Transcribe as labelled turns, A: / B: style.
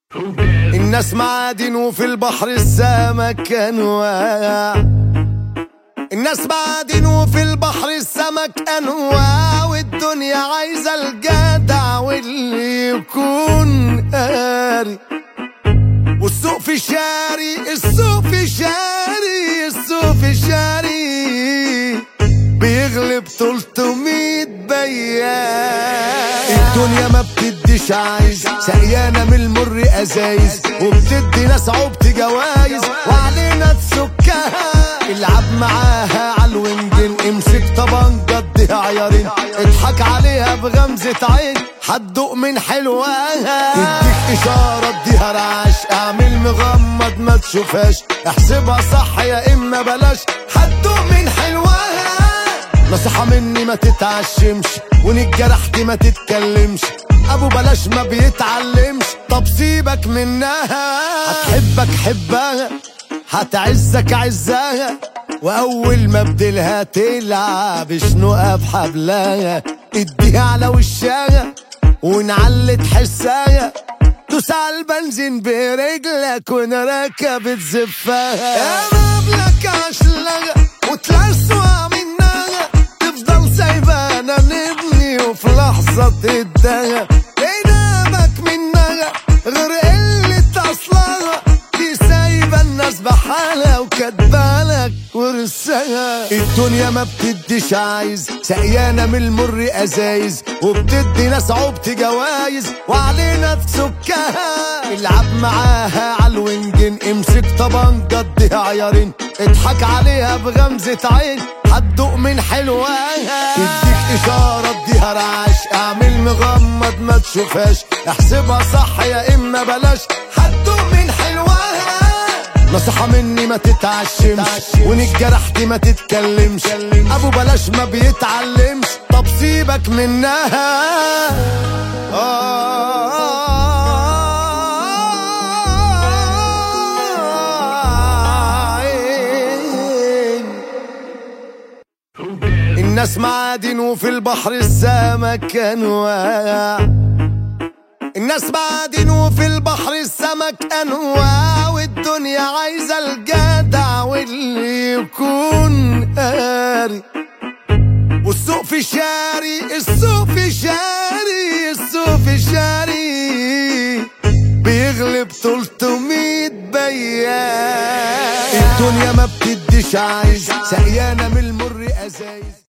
A: الناس معادن وفي البحر السمك انواع الناس معادن وفي البحر السمك انواع والدنيا عايزه الجدع واللي يكون قاري والسوق في شاري السوق في شاري السوق في شاري بيغلب 300 بياع الدنيا ما بتديش عايز سقيانة من المر ازايز وبتدي ناس عبط جوايز وعلينا تسكها العب معاها عالونجن امسك طبنجة اديها عيارين اضحك عليها بغمزة عين هتدوق من حلوها تديك اشارة اديها رعاش اعمل مغمض ما تشوفهاش احسبها صح يا اما بلاش هتدوق من حلوها نصيحة مني ما تتعشمش وان جرحت ما تتكلمش ابو بلاش ما بيتعلمش طب سيبك منها هتحبك حبها هتعزك عزها واول ما بدلها تلعب شنقها بحبلها اديها على وشها ونعلي تحسها دوس على البنزين برجلك وانا راكب تزفها يا مبلك عشلها وتلسوع منها تفضل سايبانا نبني وفي لحظة تدها ينامك منها غير قلة أصلها دي سايبة الناس بحالها وكاتبالك ورثها الدنيا ما بتديش عايز سقيانة من المر ازايز وبتدي ناس عبط جوايز وعلينا تسكها العب معاها عالونجن امسك طبنجة اديها عيارين اضحك عليها بغمزة عين هتدوق من حلوها تديك اشارة اديها رعاش اعمل مغمض ما تشوفهاش احسبها صح يا اما بلاش هتدوق من حلوها نصيحة مني ما تتعشمش وان جرحت ما تتكلمش ابو بلاش ما بيتعلمش طب سيبك منها الناس معادن وفي البحر السمك انواع الناس معادن وفي البحر السمك انواع والدنيا عايزه الجدع واللي يكون قاري والسوق في شاري السوق في شاري السوق في شاري بيغلب 300 بياع الدنيا ما بتديش عايز سقيانة من المر ازايز